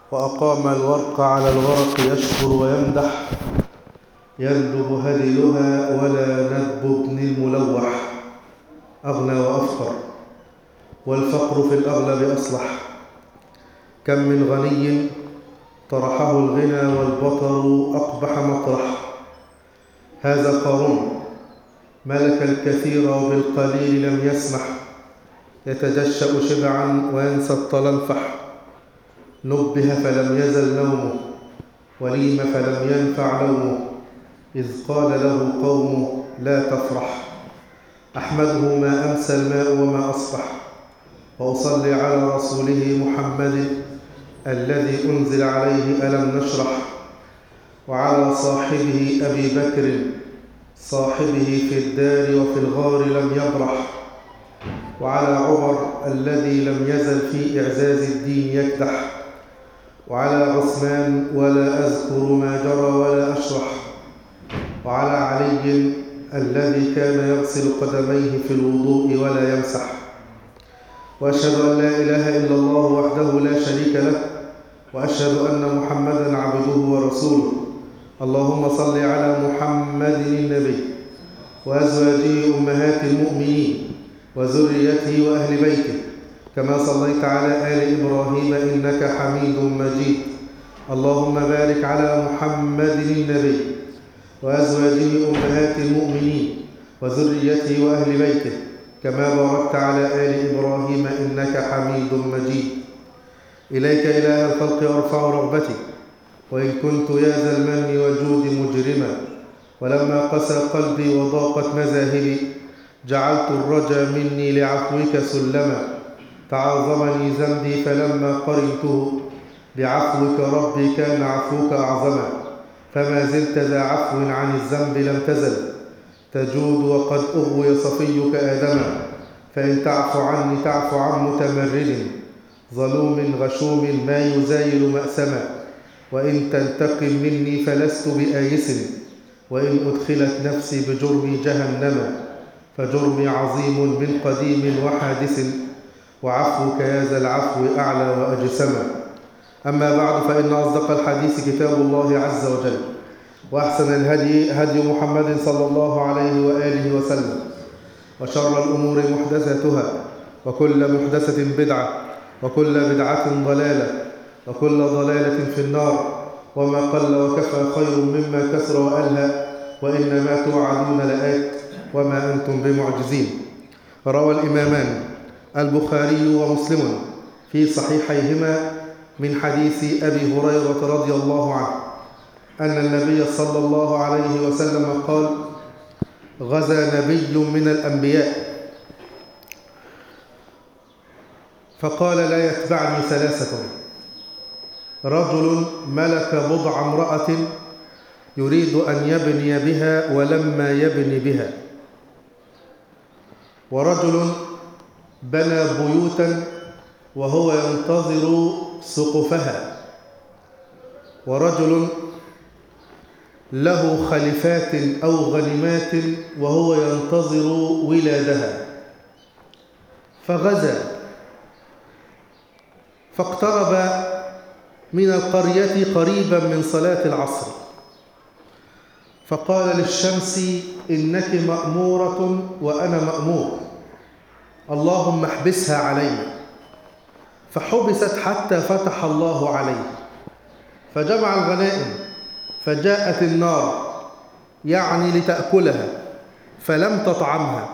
وأقام الورق على الورق يشكر ويمدح يندب هديها ولا ندب ابن الملوح أغنى وأفقر والفقر في الأغلب أصلح كم من غني طرحه الغنى والبطر أقبح مطرح هذا قارون ملك الكثير وبالقليل لم يسمح يتجشأ شبعا وينسى الطلنفح نبه فلم يزل نومه وليم فلم ينفع لومه إذ قال له قومه لا تفرح أحمده ما أمسى الماء وما أصبح وأصلي على رسوله محمد الذي أنزل عليه ألم نشرح وعلى صاحبه أبي بكر صاحبه في الدار وفي الغار لم يبرح وعلى عمر الذي لم يزل في إعزاز الدين يكدح وعلى عثمان ولا أذكر ما جرى ولا أشرح وعلى علي الذي كان يغسل قدميه في الوضوء ولا يمسح وأشهد أن لا إله إلا الله وحده لا شريك له وأشهد أن محمدا عبده ورسوله اللهم صل على محمد النبي وأزواجه أمهات المؤمنين وذريته وأهل بيته كما صليت على آل إبراهيم إنك حميد مجيد اللهم بارك على محمد النبي وأزواجه أمهات المؤمنين وذريته وأهل بيته كما باركت على آل إبراهيم إنك حميد مجيد إليك إله الخلق أرفع رغبتي وإن كنت يا ذا المن والجود مجرما ولما قسى قلبي وضاقت مذاهبي جعلت الرجا مني لعفوك سلما تعاظمني ذنبي فلما قرنته بعفوك ربي كان عفوك أعظما فما زلت ذا عفو عن الذنب لم تزل تجود وقد أغوي صفيك آدما فإن تعف عني تعف عن متمرد ظلوم غشوم ما يزايل مأسما وإن تنتقم مني فلست بآيس وإن أدخلت نفسي بجرمي جهنما فجرمي عظيم من قديم وحادث وعفوك يا ذا العفو أعلى وأجسما أما بعد فإن أصدق الحديث كتاب الله عز وجل وأحسن الهدي هدي محمد صلى الله عليه وآله وسلم وشر الأمور محدثاتها وكل محدثة بدعة وكل بدعة ضلالة وكل ضلالة في النار وما قل وكفى خير مما كثر وألهى وإنما توعدون لآت وما أنتم بمعجزين روى الإمامان البخاري ومسلم في صحيحيهما من حديث أبي هريرة رضي الله عنه أن النبي صلى الله عليه وسلم قال غزا نبي من الأنبياء فقال لا يتبعني ثلاثة رجل ملك بضع امرأة يريد أن يبني بها ولما يبني بها ورجل بنى بيوتا وهو ينتظر سقفها ورجل له خلفات أو غنمات وهو ينتظر ولادها فغزا فاقترب من القرية قريبا من صلاة العصر فقال للشمس إنك مأمورة وأنا مأمور اللهم احبسها علي فحبست حتى فتح الله عليه فجمع الغنائم فجاءت النار يعني لتأكلها فلم تطعمها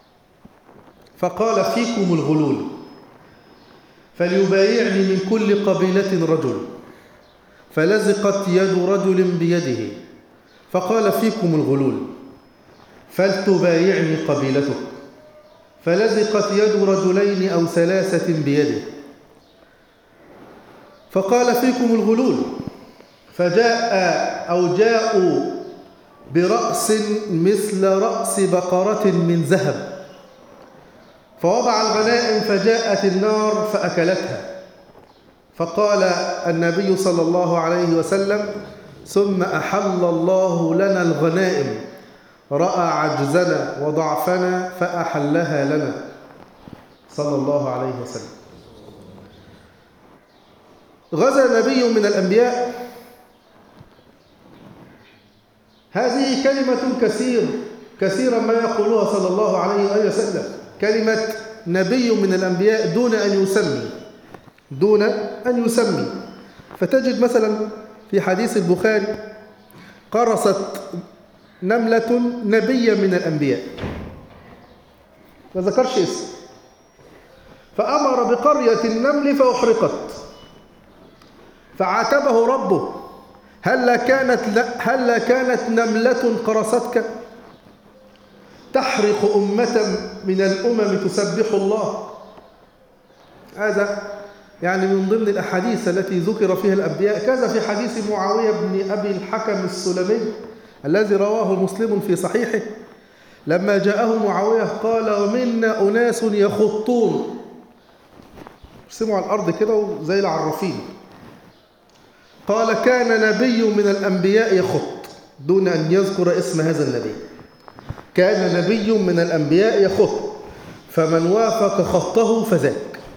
فقال فيكم الغلول فليبايعني من كل قبيلة رجل فلزقت يد رجل بيده فقال فيكم الغلول فلتبايعني قبيلتك فلزقت يد رجلين أو ثلاثة بيده فقال فيكم الغلول فجاء أو جاءوا برأس مثل رأس بقرة من ذهب فوضع الغنائم فجاءت النار فأكلتها فقال النبي صلى الله عليه وسلم ثم أحل الله لنا الغنائم رأى عجزنا وضعفنا فأحلها لنا صلى الله عليه وسلم غزا نبي من الأنبياء هذه كلمة كثير كثيرا ما يقولها صلى الله عليه وآله وسلم كلمة نبي من الأنبياء دون أن يسمي دون أن يسمي فتجد مثلا في حديث البخاري قرصت نملة نبيا من الأنبياء ما ذكرش اسم فأمر بقرية النمل فأحرقت فعاتبه ربه هل كانت هل كانت نملة قرصتك تحرق أمة من الأمم تسبح الله هذا يعني من ضمن الأحاديث التي ذكر فيها الأنبياء كذا في حديث معاوية بن أبي الحكم السلمي الذي رواه مسلم في صحيحه لما جاءه معاوية قال ومنا أناس يخطون يرسموا على الأرض كده زي العرافين قال كان نبي من الأنبياء يخط دون أن يذكر اسم هذا النبي كان نبي من الأنبياء يخط فمن وافق خطه فذاك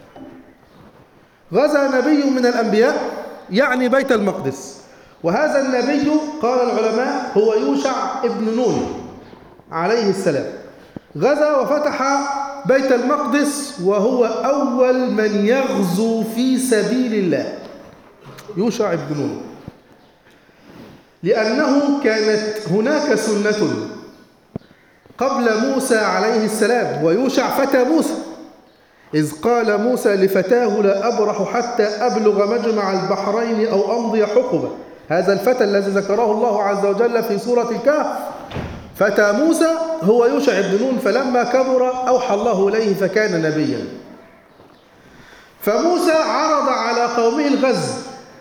غزا نبي من الأنبياء يعني بيت المقدس وهذا النبي قال العلماء هو يوشع ابن نون عليه السلام غزا وفتح بيت المقدس وهو أول من يغزو في سبيل الله يوشع ابن نون لأنه كانت هناك سنة قبل موسى عليه السلام ويوشع فتى موسى إذ قال موسى لفتاه لا أبرح حتى أبلغ مجمع البحرين أو أمضي حقبة هذا الفتى الذي ذكره الله عز وجل في سورة الكهف فتى موسى هو يوشع بن نون فلما كبر أوحى الله إليه فكان نبيا فموسى عرض على قومه الغزو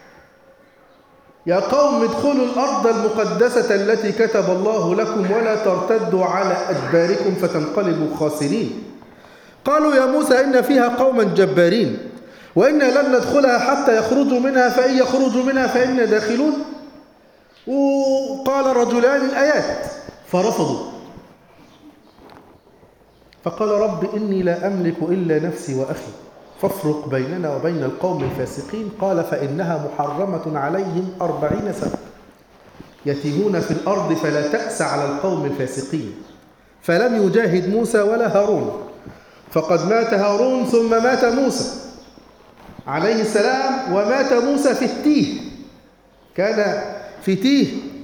يا قوم ادخلوا الأرض المقدسة التي كتب الله لكم ولا ترتدوا على أدباركم فتنقلبوا خاسرين قالوا يا موسى إن فيها قوما جبارين وإنا لن ندخلها حتى يخرجوا منها فإن يخرجوا منها فإنا داخلون وقال رجلان الآيات فرفضوا فقال رب إني لا أملك إلا نفسي وأخي فافرق بيننا وبين القوم الفاسقين قال فإنها محرمة عليهم أربعين سنة يتيهون في الأرض فلا تأس على القوم الفاسقين فلم يجاهد موسى ولا هارون فقد مات هارون ثم مات موسى عليه السلام ومات موسى في التيه كان في تيه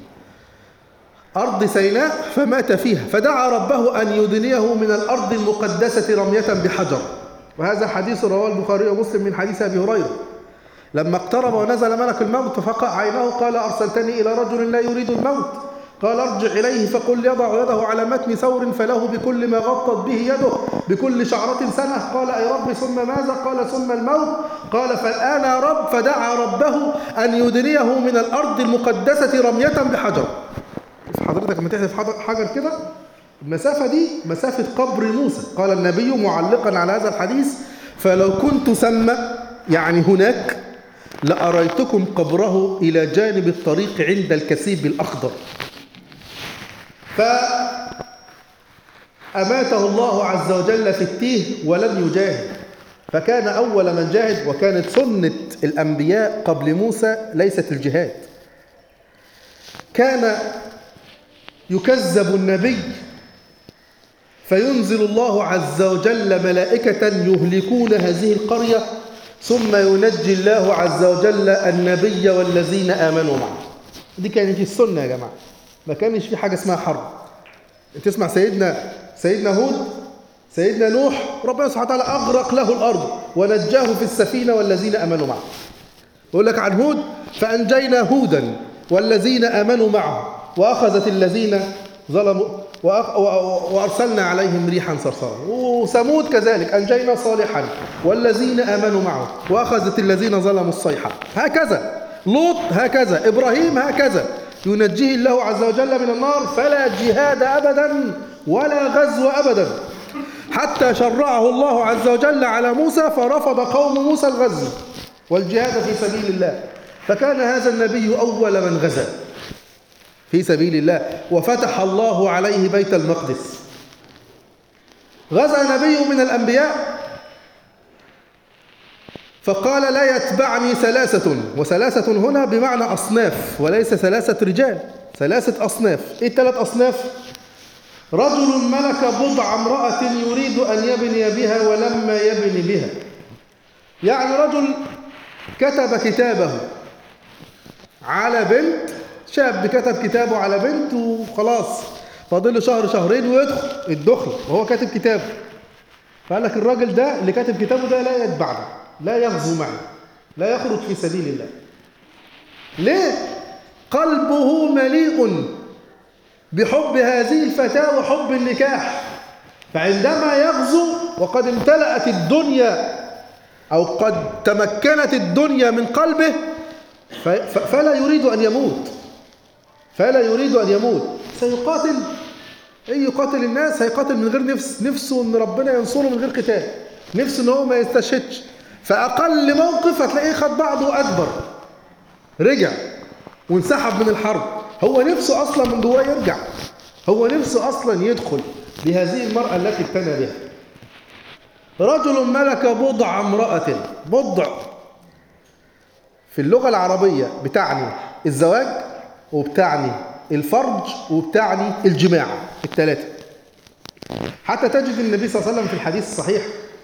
أرض سيناء فمات فيها فدعا ربه أن يدنيه من الأرض المقدسة رمية بحجر وهذا حديث رواه البخاري ومسلم من حديث أبي هريرة لما اقترب ونزل ملك الموت ففقع عينه قال أرسلتني إلى رجل لا يريد الموت قال ارجع إليه فقل يضع يده على متن ثور فله بكل ما غطت به يده بكل شعرة سنة قال أي رب ثم ماذا قال ثم الموت قال فالآن يا رب فدعا ربه أن يدنيه من الأرض المقدسة رمية بحجر حضرتك لما تحذف حجر كده المسافة دي مسافة قبر موسى قال النبي معلقا على هذا الحديث فلو كنت ثم يعني هناك لأريتكم قبره إلى جانب الطريق عند الكثيب الأخضر فأماته الله عز وجل في التيه ولم يجاهد فكان أول من جاهد وكانت سنة الأنبياء قبل موسى ليست الجهاد كان يكذب النبي فينزل الله عز وجل ملائكة يهلكون هذه القرية ثم ينجي الله عز وجل النبي والذين آمنوا معه دي كانت السنة يا جماعة ما كانش في حاجة اسمها حرب تسمع سيدنا سيدنا هود سيدنا نوح ربنا سبحانه وتعالى أغرق له الأرض ونجاه في السفينة والذين آمنوا معه يقول لك عن هود فأنجينا هودا والذين آمنوا معه وأخذت الذين ظلموا وأخ... وأرسلنا عليهم ريحا صرصرا وثمود كذلك أنجينا صالحا والذين آمنوا معه وأخذت الذين ظلموا الصيحة هكذا لوط هكذا إبراهيم هكذا ينجيه الله عز وجل من النار فلا جهاد أبدا ولا غزو أبدا حتى شرعه الله عز وجل على موسى فرفض قوم موسى الغزو والجهاد في سبيل الله فكان هذا النبي أول من غزا في سبيل الله وفتح الله عليه بيت المقدس غزا نبي من الأنبياء فقال لا يتبعني ثلاثة وثلاثة هنا بمعنى أصناف وليس ثلاثة رجال ثلاثة أصناف إيه الثلاث أصناف؟ رجل ملك بضع امرأة يريد أن يبني بها ولما يبني بها يعني رجل كتب كتابه على بنت شاب كتب كتابه على بنت وخلاص فاضل له شهر شهرين ويدخل الدخل وهو كاتب كتابه فقال لك الراجل ده اللي كاتب كتابه ده لا يتبعني لا يغزو معي لا يخرج في سبيل الله ليه قلبه مليء بحب هذه الفتاة وحب النكاح فعندما يغزو وقد امتلأت الدنيا أو قد تمكنت الدنيا من قلبه فلا يريد أن يموت فلا يريد أن يموت سيقاتل أي يقاتل الناس هيقاتل من غير نفس نفسه أن ربنا ينصره من غير قتال نفسه أن هو ما يستشهدش فأقل موقف هتلاقيه خد بعضه وأكبر رجع وانسحب من الحرب هو نفسه أصلا من جواه يرجع هو نفسه أصلا يدخل بهذه المرأة التي ابتنى بها رجل ملك بضع امرأة بضع في اللغة العربية بتعني الزواج وبتعني الفرج وبتعني الجماع الثلاثة حتى تجد النبي صلى الله عليه وسلم في الحديث الصحيح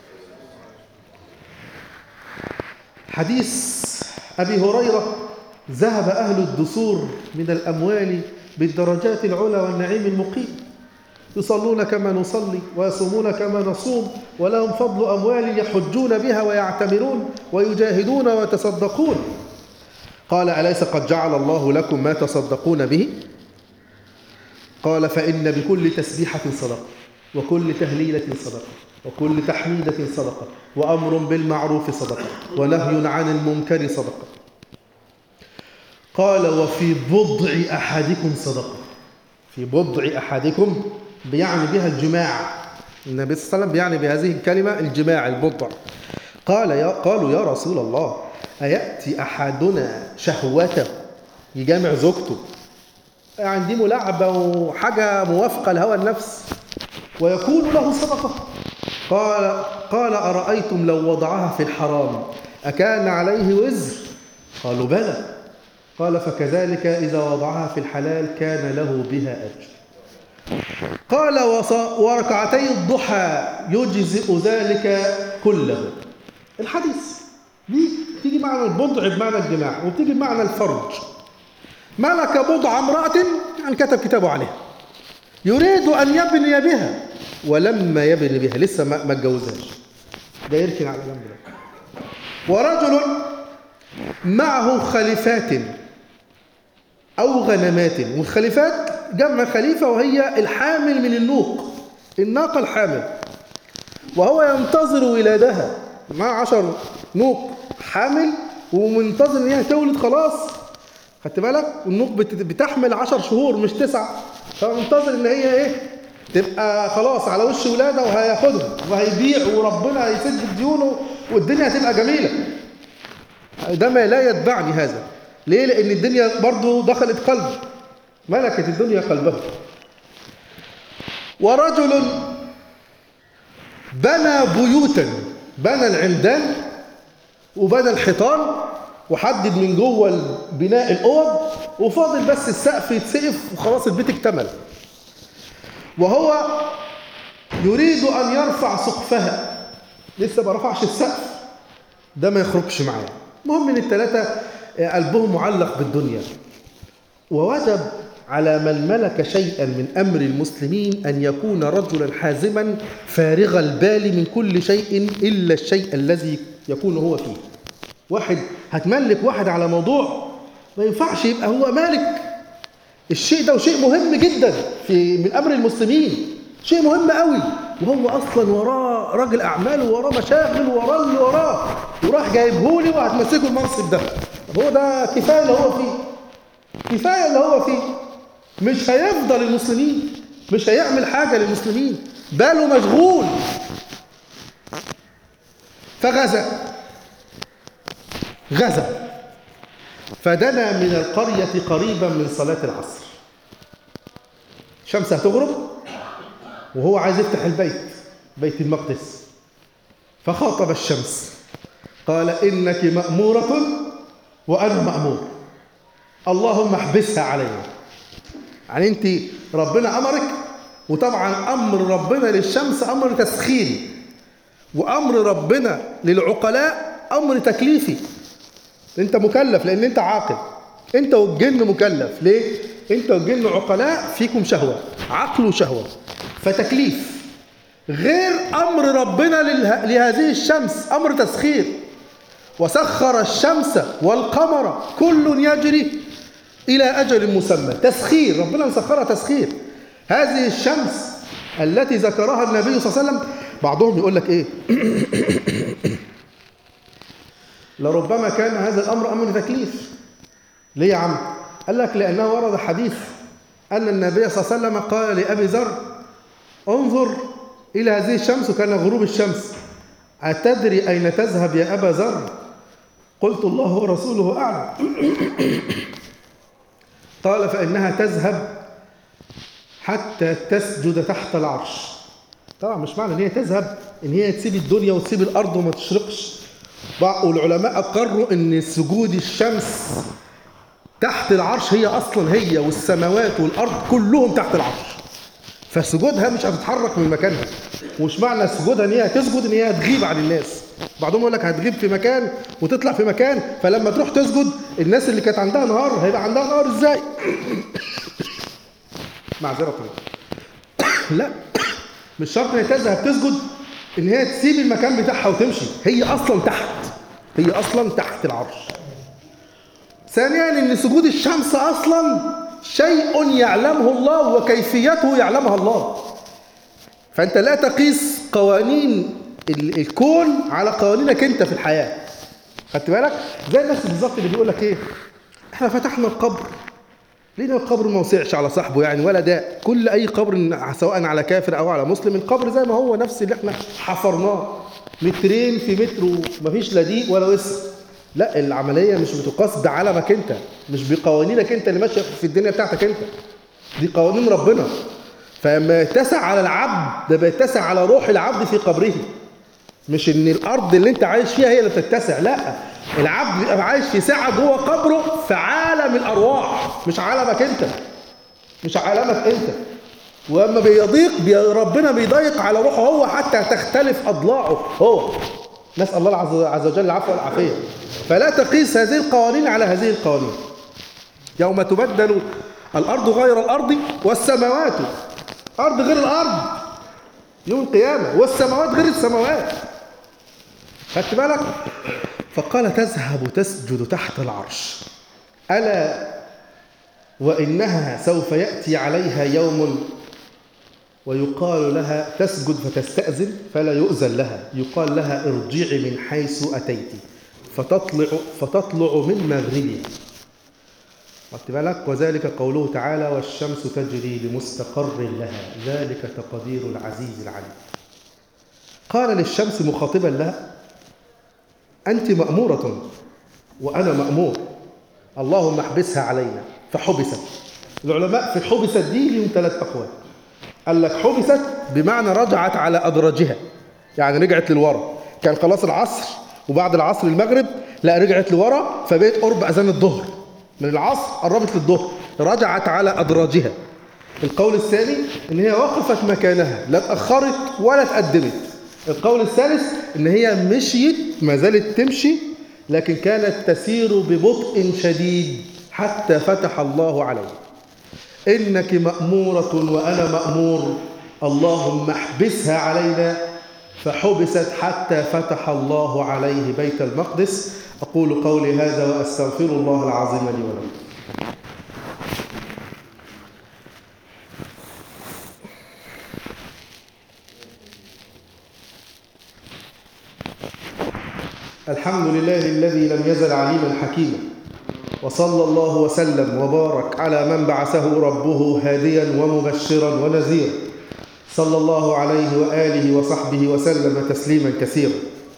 حديث أبي هريرة ذهب أهل الدثور من الأموال بالدرجات العلى والنعيم المقيم يصلون كما نصلي ويصومون كما نصوم ولهم فضل أموال يحجون بها ويعتمرون ويجاهدون ويتصدقون قال أليس قد جعل الله لكم ما تصدقون به قال فإن بكل تسبيحة صدقة وكل تهليلة صدقة وكل تحميدة صدقة وأمر بالمعروف صدقة ونهي عن المنكر صدقة قال وفي بضع أحدكم صدقة في بضع أحدكم بيعني بها الجماع النبي صلى الله عليه وسلم بيعني بهذه الكلمة الجماع البضع قال يا قالوا يا رسول الله أيأتي أحدنا شهوته يجامع زوجته عندي ملاعبة وحاجة موافقة لهوى النفس ويكون له صدقة قال قال أرأيتم لو وضعها في الحرام أكان عليه وزر قالوا بلى قال فكذلك إذا وضعها في الحلال كان له بها أجر قال وركعتي الضحى يجزئ ذلك كله الحديث دي تيجي معنى البضع بمعنى الجماع وبتيجي بمعنى الفرج ملك بضع امرأة يعني كتب كتابه عليها يريد أن يبني بها ولما يبني بها لسه ما اتجوزهاش ده يركن على جنب ده ورجل معه خليفات أو غنمات والخليفات جمع خليفة وهي الحامل من النوق الناقة الحامل وهو ينتظر ولادها مع عشر نوق حامل ومنتظر ان هي تولد خلاص خدت بالك والنوق بتحمل عشر شهور مش تسعة فمنتظر ان هي ايه تبقى خلاص على وش ولادة وهياخدها وهيبيع وربنا هيسد ديونه والدنيا هتبقى جميلة ده ما لا يتبعني هذا ليه لان الدنيا برضو دخلت قلبه ملكت الدنيا قلبه ورجل بنى بيوتا بنى العمدان وبنى الحيطان وحدد من جوه بناء الاوض وفاضل بس السقف يتسقف وخلاص البيت اكتمل وهو يريد ان يرفع سقفها لسه ما رفعش السقف ده ما يخرجش معاه المهم ان الثلاثه قلبهم معلق بالدنيا ووجب على من ملك شيئا من امر المسلمين ان يكون رجلا حازما فارغ البال من كل شيء الا الشيء الذي يكون هو فيه. واحد هتملك واحد على موضوع ما ينفعش يبقى هو مالك الشيء ده وشيء مهم جدا في من امر المسلمين شيء مهم قوي وهو اصلا وراه راجل اعمال ووراه مشاغل وراه اللي وراه وراح جايبهولي وهتمسكه المنصب ده هو ده كفايه اللي هو فيه كفايه اللي هو فيه مش هيفضل المسلمين مش هيعمل حاجة للمسلمين باله مشغول فغزا غزا فدنا من القرية قريبا من صلاة العصر الشمس هتغرب وهو عايز يفتح البيت بيت المقدس فخاطب الشمس قال إنك مأمورة وأنا مأمور اللهم احبسها علينا يعني أنت ربنا أمرك وطبعا أمر ربنا للشمس أمر تسخيري وأمر ربنا للعقلاء أمر تكليفي أنت مكلف لأن أنت عاقل أنت والجن مكلف ليه؟ أنت والجن عقلاء فيكم شهوة عقل وشهوة فتكليف غير أمر ربنا لله- لهذه الشمس أمر تسخير وسخر الشمس والقمر كل يجري إلى أجل مسمى تسخير ربنا مسخرها تسخير هذه الشمس التي ذكرها النبي صلى الله عليه وسلم بعضهم يقول لك إيه لربما كان هذا الأمر أمر تكليف ليه يا عم قال لك لأنه ورد حديث أن النبي صلى الله عليه وسلم قال لأبي ذر انظر إلى هذه الشمس وكان غروب الشمس أتدري أين تذهب يا أبا ذر قلت الله ورسوله أعلم قال فإنها تذهب حتى تسجد تحت العرش طبعا مش معنى ان هي تذهب ان هي تسيب الدنيا وتسيب الارض وما تشرقش بع- والعلماء اقروا ان سجود الشمس تحت العرش هي اصلا هي والسماوات والارض كلهم تحت العرش فسجودها مش هتتحرك من مكانها ومش معنى سجودها ان هي هتسجد ان هي هتغيب عن الناس بعضهم يقول لك هتغيب في مكان وتطلع في مكان فلما تروح تسجد الناس اللي كانت عندها نهار هيبقى عندها نهار ازاي معذرة لا مش شرط ان هي تذهب تسجد ان هي تسيب المكان بتاعها وتمشي هي اصلا تحت هي اصلا تحت العرش ثانيا ان سجود الشمس اصلا شيء يعلمه الله وكيفيته يعلمها الله فانت لا تقيس قوانين ال- الكون على قوانينك انت في الحياه خدت بالك زي الناس بالظبط اللي بيقول لك ايه احنا فتحنا القبر ليه القبر ما وسعش على صاحبه يعني ولا ده كل اي قبر سواء على كافر او على مسلم القبر زي ما هو نفس اللي احنا حفرناه مترين في متر ومفيش لا ضيق ولا وسع لا العمليه مش بتقاس بعلمك انت مش بقوانينك انت اللي ماشيه في الدنيا بتاعتك انت دي قوانين ربنا فما يتسع على العبد ده بيتسع على روح العبد في قبره مش ان الارض اللي انت عايش فيها هي اللي بتتسع لا العبد بيبقى عايش في ساعه جوه قبره في عالم الارواح مش عالمك انت مش عالمك انت واما بيضيق بي ربنا بيضيق على روحه هو حتى تختلف اضلاعه هو نسال الله عز عز وجل العفو والعافيه فلا تقيس هذه القوانين على هذه القوانين يوم تبدل الارض غير الارض والسماوات ارض غير الارض يوم القيامه والسماوات غير السماوات خدت بالك فقال تذهب تسجد تحت العرش الا وانها سوف ياتي عليها يوم ويقال لها تسجد فتستأذن فلا يؤذن لها يقال لها ارجعي من حيث أتيت فتطلع فتطلع من مغربها خدت بالك وذلك قوله تعالى والشمس تجري لمستقر لها ذلك تقدير العزيز العليم قال للشمس مخاطبا لها أنت مأمورة وأنا مأمور اللهم احبسها علينا فحبست العلماء في حبست دي لهم ثلاث أقوال قال لك حبست بمعنى رجعت على أدراجها يعني رجعت للورا كان خلاص العصر وبعد العصر المغرب لا رجعت لورا فبقت قرب أذان الظهر من العصر قربت للظهر رجعت على أدراجها القول الثاني ان هي وقفت مكانها لا اتأخرت ولا اتقدمت القول الثالث ان هي مشيت ما زالت تمشي لكن كانت تسير ببطء شديد حتى فتح الله عليه إنك مأمورة وأنا مأمور اللهم احبسها علينا فحبست حتى فتح الله عليه بيت المقدس أقول قولي هذا وأستغفر الله العظيم لي ولكم الحمد لله الذي لم يزل عليما حكيما وصلى الله وسلم وبارك على من بعثه ربه هاديا ومبشرا ونذيرا صلى الله عليه وآله وصحبه وسلم تسليما كثيرا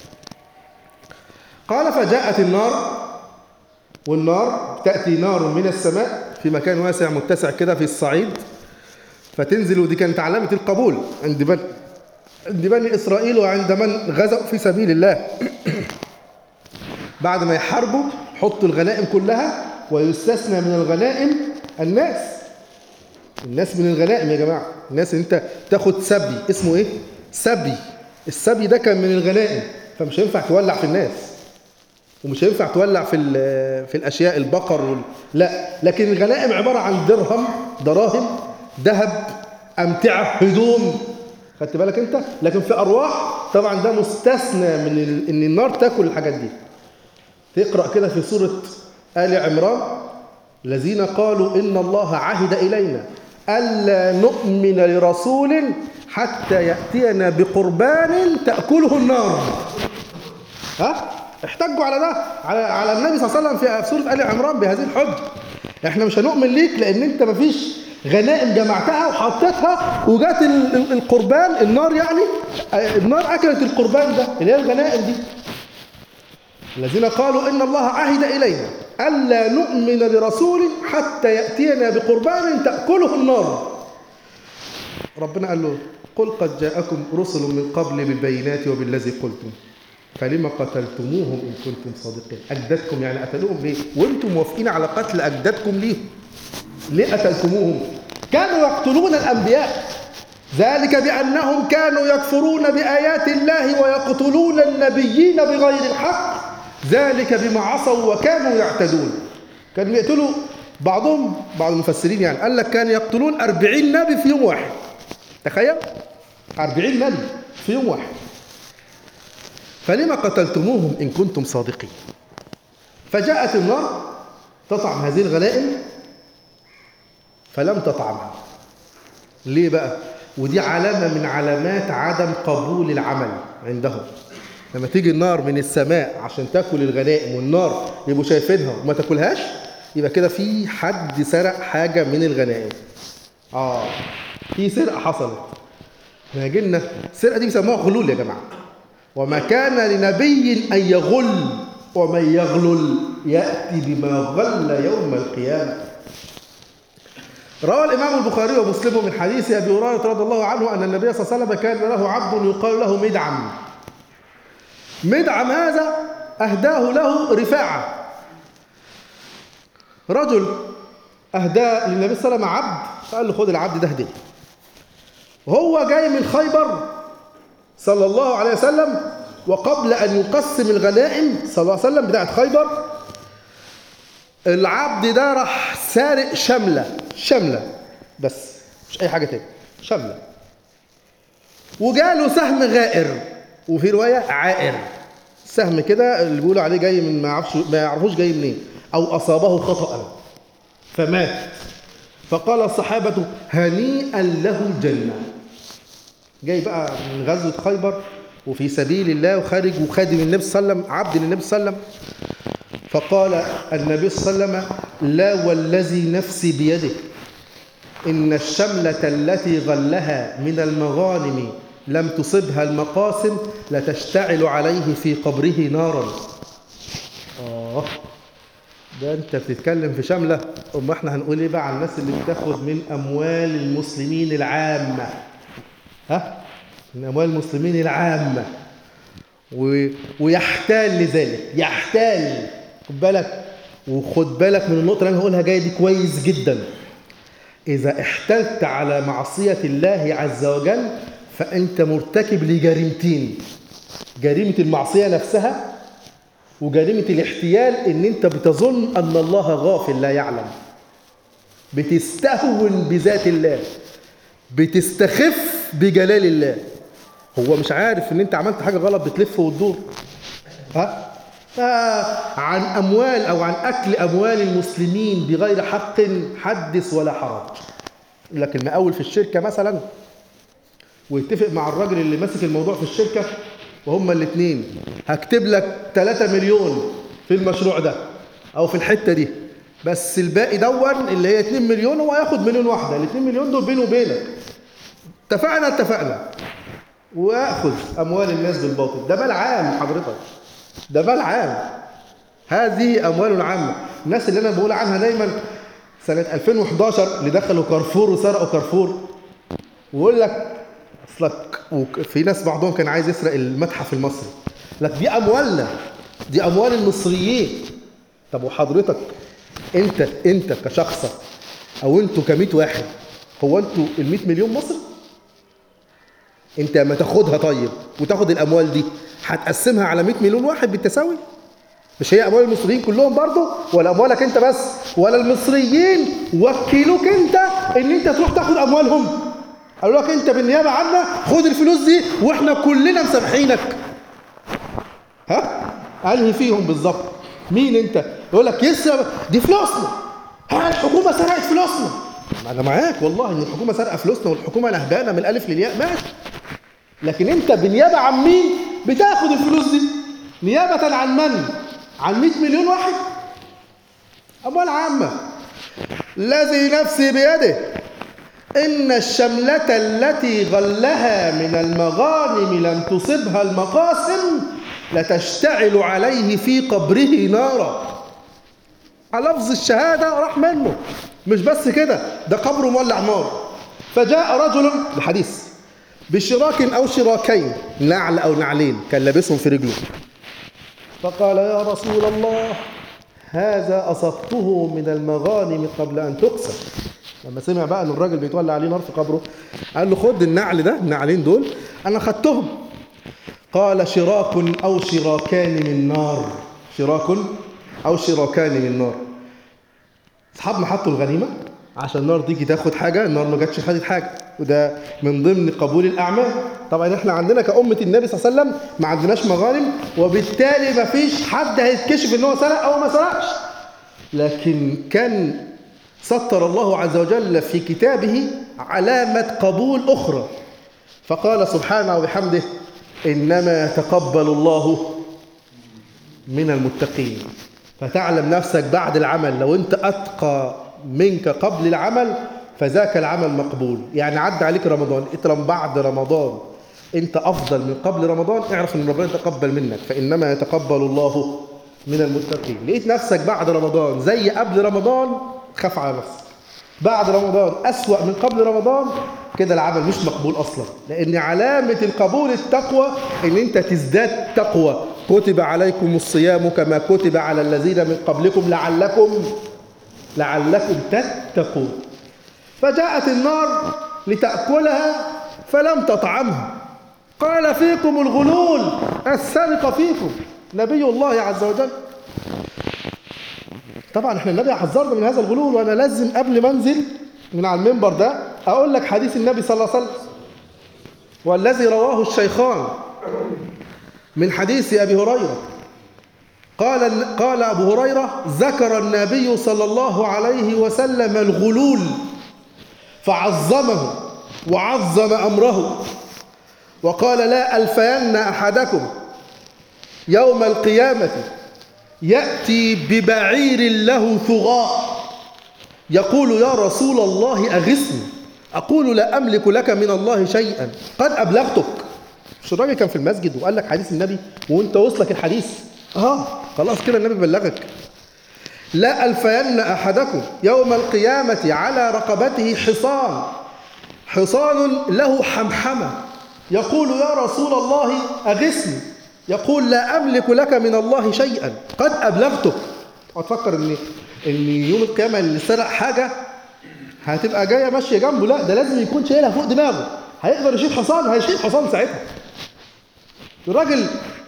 قال فجاءت النار والنار تأتي نار من السماء في مكان واسع متسع كده في الصعيد فتنزل ودي كانت علامة القبول عند بني عند بني إسرائيل وعند من غزوا في سبيل الله بعد ما يحاربوا حطوا الغنائم كلها ويستثنى من الغنائم الناس الناس من الغنائم يا جماعة الناس اللي انت تاخد سبي اسمه ايه سبي السبي ده كان من الغنائم فمش هينفع تولع في الناس ومش هينفع تولع في ال- في الاشياء البقر وال... لا لكن الغنائم عباره عن درهم دراهم ذهب امتعه هدوم خدت بالك انت لكن في ارواح طبعا ده مستثنى من ال... ان النار تاكل الحاجات دي تقرا كده في سوره ال عمران الذين قالوا ان الله عهد الينا الا نؤمن لرسول حتى ياتينا بقربان تاكله النار ها احتجوا على ده على على النبي صلى الله عليه وسلم في سوره ال عمران بهذه الحجه احنا مش هنؤمن ليك لان انت مفيش غنائم جمعتها وحطيتها وجات ال- ال- القربان النار يعني اه، النار اكلت القربان ده اللي هي الغنائم دي الذين قالوا ان الله عهد الينا الا نؤمن لرسول حتى ياتينا بقربان تاكله النار ربنا قال له قل قد جاءكم رسل من قبل بالبينات وبالذي قلتم فلما قتلتموهم ان كنتم صادقين اجدادكم يعني قتلوهم ليه وانتم موافقين على قتل اجدادكم ليه ليه قتلتموهم كانوا يقتلون الانبياء ذلك بانهم كانوا يكفرون بايات الله ويقتلون النبيين بغير الحق ذلك بما عصوا وكانوا يعتدون كانوا يقتلوا بعضهم بعض المفسرين يعني قال لك كانوا يقتلون أربعين نبي في يوم واحد تخيل أربعين نبي في يوم واحد فلما قتلتموهم إن كنتم صادقين فجاءت النار تطعم هذه الغنائم فلم تطعمها ليه بقى ودي علامة من علامات عدم قبول العمل عندهم لما تيجي النار من السماء عشان تاكل الغنائم والنار يبقوا شايفينها وما تاكلهاش يبقى كده في حد سرق حاجة من الغنائم اه في سرقة حصلت احنا جينا السرقة دي بيسموها غلول يا جماعة وما كان لنبي أن يغل ومن يغلل يأتي بما غل يوم القيامة روى الإمام البخاري ومسلم من حديث أبي هريرة رضي الله عنه أن النبي صلى الله عليه وسلم كان له عبد يقال له مدعم مدعم هذا أهداه له رفاعة رجل أهدى للنبي صلى الله عليه وسلم عبد فقال له خد العبد ده هدية وهو جاي من خيبر صلى الله عليه وسلم وقبل أن يقسم الغنائم صلى الله عليه وسلم بتاعت خيبر العبد ده راح سارق شملة شملة بس مش أي حاجة تاني شملة وجاله سهم غائر وفي رواية عائر سهم كده اللي بيقولوا عليه جاي من ما يعرفش ما يعرفوش جاي منين أو أصابه خطأ فمات فقال الصحابة هنيئا له الجنة جاي بقى من غزوة خيبر وفي سبيل الله وخارج وخادم النبي صلى الله عليه وسلم عبد للنبي صلى الله عليه وسلم فقال النبي صلى الله عليه وسلم لا والذي نفسي بيده إن الشملة التي غلها من المغانم لم تصبها المقاسم لتشتعل عليه في قبره نارا آه ده أنت بتتكلم في شملة أما إحنا هنقول إيه بقى على الناس اللي بتاخد من أموال المسلمين العامة ها من أموال المسلمين العامة و... ويحتال لذلك يحتال خد بالك وخد بالك من النقطة اللي أنا هقولها جاية دي كويس جدا إذا احتلت على معصية الله عز وجل فأنت مرتكب لجريمتين جريمة المعصية نفسها وجريمة الاحتيال إن أنت بتظن أن الله غافل لا يعلم بتستهون بذات الله بتستخف بجلال الله هو مش عارف ان انت عملت حاجه غلط بتلف وتدور ها عن اموال او عن اكل اموال المسلمين بغير حق حدث ولا حرج لكن المقاول في الشركه مثلا ويتفق مع الراجل اللي ماسك الموضوع في الشركه وهما الاثنين هكتب لك 3 مليون في المشروع ده او في الحته دي بس الباقي دون اللي هي 2 مليون هو هياخد مليون واحده ال 2 مليون دول بينه وبينك اتفقنا اتفقنا واخذ اموال الناس بالباطل ده مال عام حضرتك ده مال عام هذه اموال عامه الناس اللي انا بقول عنها دايما سنه 2011 اللي دخلوا كارفور وسرقوا كارفور ويقول لك اصلك في ناس بعضهم كان عايز يسرق المتحف المصري لك دي اموالنا دي اموال المصريين طب وحضرتك انت انت كشخصك او انتوا ك واحد هو انتوا ال 100 مليون مصري انت لما تاخدها طيب وتاخد الاموال دي هتقسمها على 100 مليون واحد بالتساوي مش هي اموال المصريين كلهم برضه ولا اموالك انت بس ولا المصريين وكلوك انت ان انت تروح تاخد اموالهم قالوا لك انت بالنيابه عنا خد الفلوس دي واحنا كلنا مسامحينك ها انهي فيهم بالظبط مين انت يقول لك يسرق دي فلوسنا ها الحكومه سرقت فلوسنا ما انا معاك والله ان الحكومه سرقه فلوسنا والحكومه نهبانه من الالف للياء ماشي لكن انت بالنيابه عن مين بتاخد الفلوس دي نيابه عن من عن 100 مليون واحد اموال عامه الذي نفسي بيده إن الشملة التي غلها من المغانم لم تصبها المقاسم لتشتعل عليه في قبره نارا على لفظ الشهادة راح منه مش بس كده ده قبره مولع نار فجاء رجل الحديث بشراك أو شراكين نعل أو نعلين كان لابسهم في رجله فقال يا رسول الله هذا أصبته من المغانم قبل أن تقسم لما سمع بقى ان الراجل بيتولى عليه نار في قبره قال له خد النعل ده النعلين دول انا خدتهم قال شراك او شراكان من نار شراك او شراكان من نار اصحابنا حطوا الغنيمه عشان النار تيجي تاخد حاجه النار ما جاتش خدت حاجه وده من ضمن قبول الاعمال طبعا احنا عندنا كأمة النبي صلى الله عليه وسلم ما عندناش مغانم وبالتالي ما فيش حد هيتكشف ان هو سرق او ما سرقش لكن كان سطر الله عز وجل في كتابه علامة قبول أخرى فقال سبحانه وبحمده إنما يتقبل الله من المتقين فتعلم نفسك بعد العمل لو أنت أتقى منك قبل العمل فذاك العمل مقبول يعني عدى عليك رمضان انت لما بعد رمضان انت افضل من قبل رمضان اعرف ان ربنا يتقبل منك فانما يتقبل الله من المتقين لقيت نفسك بعد رمضان زي قبل رمضان خاف على نفسك بعد رمضان أسوأ من قبل رمضان كده العمل مش مقبول أصلا لأن علامة القبول التقوى إن أنت تزداد تقوى كتب عليكم الصيام كما كتب على الذين من قبلكم لعلكم لعلكم تتقون فجاءت النار لتأكلها فلم تطعمها قال فيكم الغلول السرقة فيكم نبي الله عز وجل طبعا احنا النبي حذرنا من هذا الغلول وانا لازم قبل ما انزل من على المنبر ده اقول لك حديث النبي صلى الله عليه وسلم والذي رواه الشيخان من حديث ابي هريره قال قال ابو هريره ذكر النبي صلى الله عليه وسلم الغلول فعظمه وعظم امره وقال لا الفين احدكم يوم القيامه يأتي ببعير له ثغاء يقول يا رسول الله أغثني أقول لا أملك لك من الله شيئا قد أبلغتك مش الراجل كان في المسجد وقال لك حديث النبي وانت وصلك الحديث اه خلاص كده النبي بلغك لا ألفين أحدكم يوم القيامة على رقبته حصان حصان له حمحمة يقول يا رسول الله أغثني يقول لا أملك لك من الله شيئا قد أبلغتك وتفكر إن إن يوم القيامة اللي سرق حاجة هتبقى جاية ماشية جنبه لا ده لازم يكون شايلها فوق دماغه هيقدر يشيل حصان هيشيل حصان ساعتها الراجل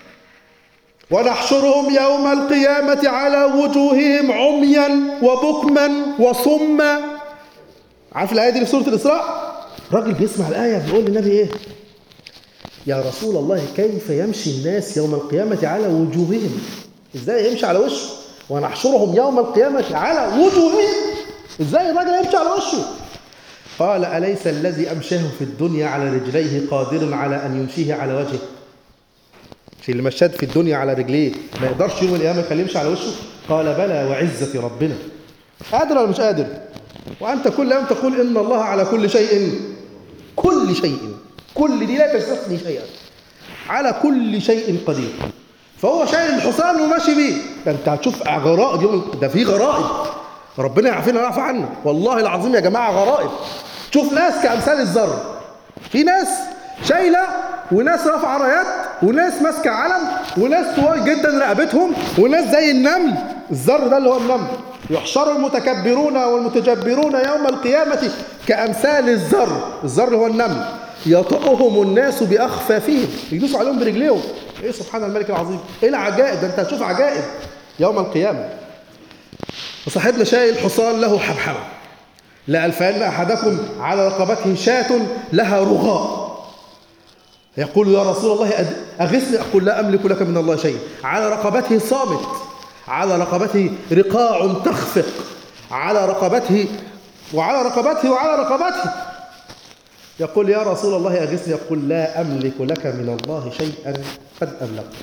ونحشرهم يوم القيامة على وجوههم عميا وبكما وصما عارف الآية دي في سورة الإسراء راجل بيسمع الآية بيقول للنبي إيه يا رسول الله كيف يمشي الناس يوم القيامة على وجوههم ازاي يمشي على وشه ونحشرهم يوم القيامة على وجوههم ازاي الراجل يمشي على وشه قال أليس الذي أمشاه في الدنيا على رجليه قادر على أن يمشيه على وجهه مش اللي مشاد في الدنيا على رجليه ما يقدرش يوم القيامة يخليه يمشي على وشه قال بلى وعزة ربنا قادر ولا مش قادر وأنت كل يوم تقول إن الله على كل شيء كل شيء كل دي لا تستثني شيئا على كل شيء قدير فهو شايل الحصان وماشي بيه ده انت هتشوف غرائب يوم ده في غرائب ربنا يعافينا ويعفو عنا والله العظيم يا جماعه غرائب تشوف ناس كامثال الذر في ناس شايله وناس رافعه رايات وناس ماسكه علم وناس طوال جدا رقبتهم وناس زي النمل الذر ده اللي هو النمل يحشر المتكبرون والمتجبرون يوم القيامة كأمثال الذر الذر اللي هو النمل يطأهم الناس بأخفافهم يدوسوا عليهم برجليهم ايه سبحان الملك العظيم ايه العجائب ده انت هتشوف عجائب يوم القيامة وصاحبنا شايل حصان له حبحبة لقال فإن أحدكم على رقبته شاة لها رغاء يقول يا رسول الله أد- أغثني أقول لا أملك لك من الله شيء على رقبته صامت على رقبته رقاع تخفق على رقبته وعلى رقبته وعلى رقبته يقول يا رسول الله أغثني يقول لا أملك لك من الله شيئا قد أملكت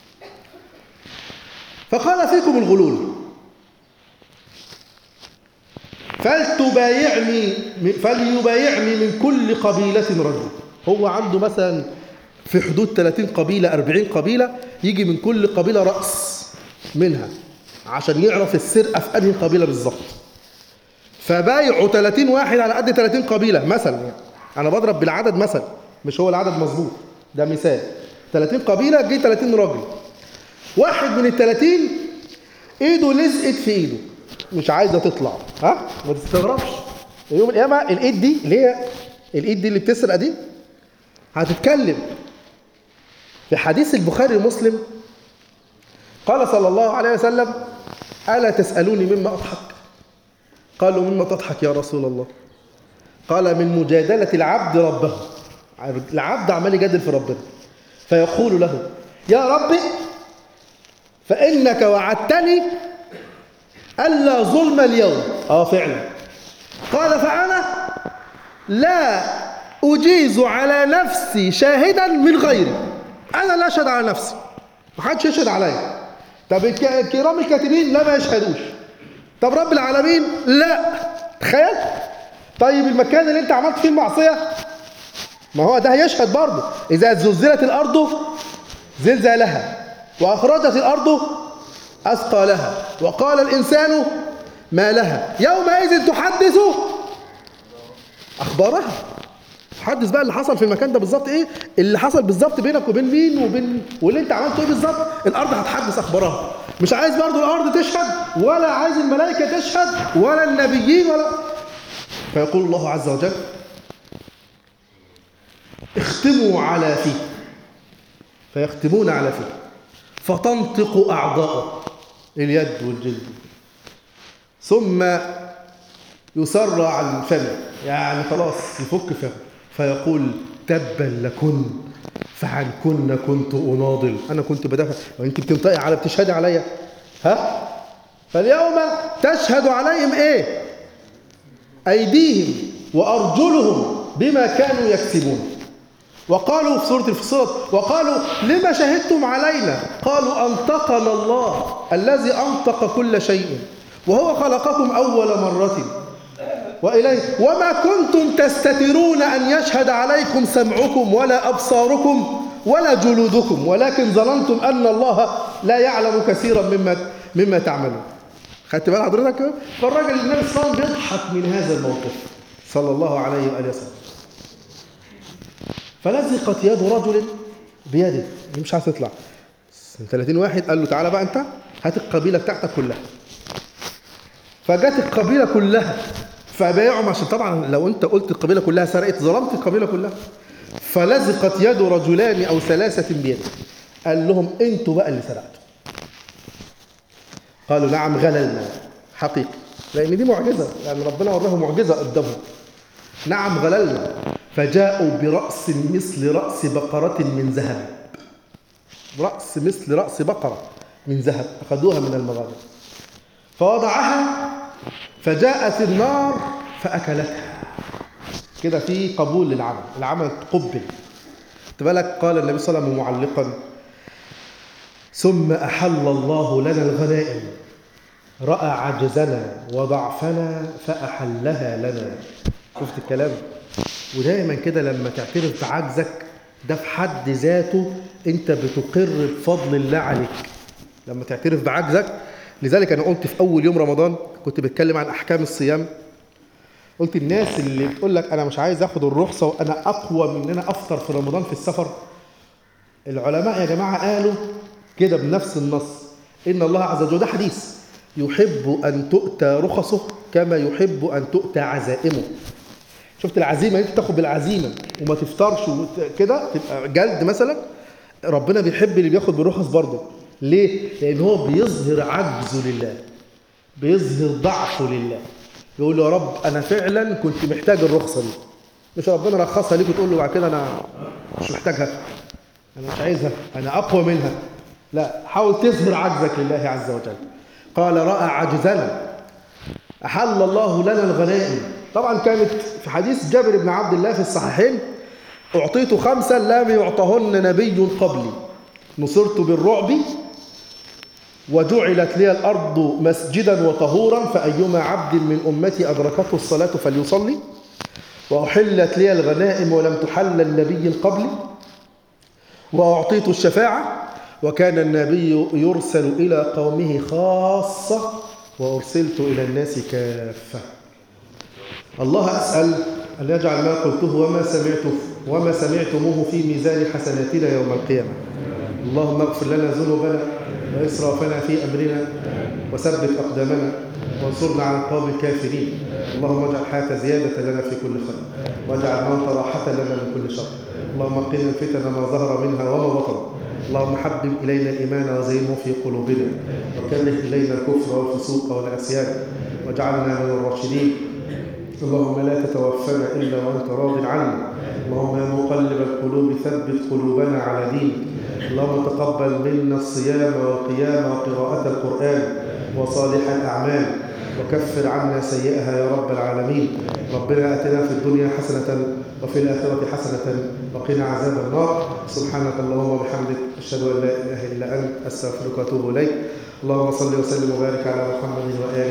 فقال فيكم الغلول فلتبايعني فليبايعني من كل قبيلة رجل هو عنده مثلا في حدود 30 قبيلة 40 قبيلة يجي من كل قبيلة رأس منها عشان يعرف السرقة في أنهي قبيلة بالظبط فبايعوا 30 واحد على قد 30 قبيلة مثلا يعني أنا بضرب بالعدد مثلا مش هو العدد مظبوط ده مثال 30 قبيلة جه 30 راجل واحد من ال 30 ايده لزقت في ايده مش عايزه تطلع ها ما تستغربش يوم القيامه الايد دي اللي هي الايد دي اللي بتسرق دي هتتكلم في حديث البخاري ومسلم قال صلى الله عليه وسلم الا تسالوني مما اضحك قالوا مما تضحك يا رسول الله قال من مجادله العبد ربه العبد عمال يجادل في ربنا فيقول له يا ربي فإنك وعدتني ألا ظلم اليوم آه فعلا قال فأنا لا أجيز على نفسي شاهدا من غيري أنا لا أشهد على نفسي محدش يشهد عليا طب الك- الكرام الكاتبين لا ما يشهدوش طب رب العالمين لا تخيل طيب المكان اللي انت عملت فيه المعصية ما هو ده هيشهد برضه إذا زلزلت الأرض زلزالها وأخرجت الأرض أثقالها وقال الإنسان ما لها يومئذ تحدث أخبارها تحدث بقى اللي حصل في المكان ده بالظبط ايه اللي حصل بالظبط بينك وبين مين وبين واللي انت عملته ايه بالظبط الارض هتحدث اخبارها مش عايز برضو الارض تشهد ولا عايز الملائكه تشهد ولا النبيين ولا فيقول الله عز وجل اختموا على فيه فيختمون على فيه فتنطق أعضاءه اليد والجلد ثم يسرع عن فمه يعني خلاص يفك فمه فيقول تبا لكن فعنكن كنت أناضل أنا كنت بدافع وأنت بتنطقي على بتشهدي عليا ها فاليوم تشهد عليهم إيه أيديهم وأرجلهم بما كانوا يكسبون وقالوا في سورة الفصلت وقالوا لما شهدتم علينا قالوا أنطقنا الله الذي أنطق كل شيء وهو خلقكم أول مرة وإليه وما كنتم تستترون أن يشهد عليكم سمعكم ولا أبصاركم ولا جلودكم ولكن ظننتم أن الله لا يعلم كثيرا مما مما تعملون خدت بال حضرتك فالراجل النبي صلى الله عليه وسلم بيضحك من هذا الموقف صلى الله عليه وآله وسلم فلزقت يد رجل بيده دي مش عايز تطلع 30 واحد قال له تعالى بقى انت هات القبيله بتاعتك كلها فجت القبيله كلها فبايعهم عشان طبعا لو انت قلت القبيله كلها سرقت ظلمت القبيله كلها فلزقت يد رجلان او ثلاثه بيده قال لهم انتوا بقى اللي سرقتوا قالوا نعم غللنا حقيقي لان دي معجزه يعني ربنا وراه معجزه قدامهم نعم غللنا فجاءوا برأس مثل رأس بقرة من ذهب رأس مثل رأس بقرة من ذهب أخذوها من المغارب فوضعها فجاءت النار فأكلتها كده في قبول للعمل العمل تقبل بالك قال النبي صلى الله عليه وسلم معلقا ثم أحل الله لنا الغنائم رأى عجزنا وضعفنا فأحلها لنا شفت الكلام ودايما كده لما تعترف بعجزك ده في حد ذاته انت بتقر بفضل الله عليك لما تعترف بعجزك لذلك انا قلت في اول يوم رمضان كنت بتكلم عن احكام الصيام قلت الناس اللي بتقول لك انا مش عايز اخد الرخصه وانا اقوى من ان انا افطر في رمضان في السفر العلماء يا جماعة قالوا كده بنفس النص إن الله عز وجل ده حديث يحب أن تؤتى رخصه كما يحب أن تؤتى عزائمه شفت العزيمة انت تاخد بالعزيمة وما تفطرش وت- كده تبقى جلد مثلا ربنا بيحب اللي بياخد بالرخص برضه ليه؟ لأن هو بيظهر عجزه لله بيظهر ضعفه لله يقول له يا رب أنا فعلا كنت محتاج الرخصة دي مش ربنا رخصها ليك وتقول له بعد كده أنا مش محتاجها أنا مش عايزها أنا أقوى منها لا حاول تظهر عجزك لله عز وجل قال رأى عجزنا أحل الله لنا الغنائم طبعا كانت في حديث جابر بن عبد الله في الصحيحين أعطيت خمسا لم يعطهن نبي قبلي نصرت بالرعب وجعلت لي الأرض مسجدا وطهورا فأيما عبد من أمتي أدركته الصلاة فليصلي وأحلت لي الغنائم ولم تحل النبي قبلي وأعطيت الشفاعة وكان النبي يرسل إلى قومه خاصة وأرسلت إلى الناس كافة الله أسأل أن يجعل ما قلته وما سمعته وما سمعتموه في ميزان حسناتنا يوم القيامة اللهم اغفر لنا ذنوبنا وإسرافنا في أمرنا وثبت أقدامنا وانصرنا على القوم الكافرين اللهم اجعل الحياة زيادة لنا في كل خير واجعل الموت راحة لنا من كل شر اللهم قنا الفتن ما ظهر منها وما بطن اللهم حبب إلينا الإيمان وزينه في قلوبنا وكره إلينا الكفر والفسوق والعصيان واجعلنا من الراشدين اللهم لا تتوفنا إلا وأنت راض عنا اللهم يا مقلب القلوب ثبت قلوبنا على دينك اللهم تقبل منا الصيام والقيام وقراءة القرآن وصالح الأعمال وكفر عنا سيئها يا رب العالمين ربنا آتنا في الدنيا حسنة وفي الآخرة حسنة وقنا عذاب النار سبحانك اللهم وبحمدك أشهد أن لا إله إلا أنت أستغفرك وأتوب إليك اللهم صل وسلم وبارك على محمد وآله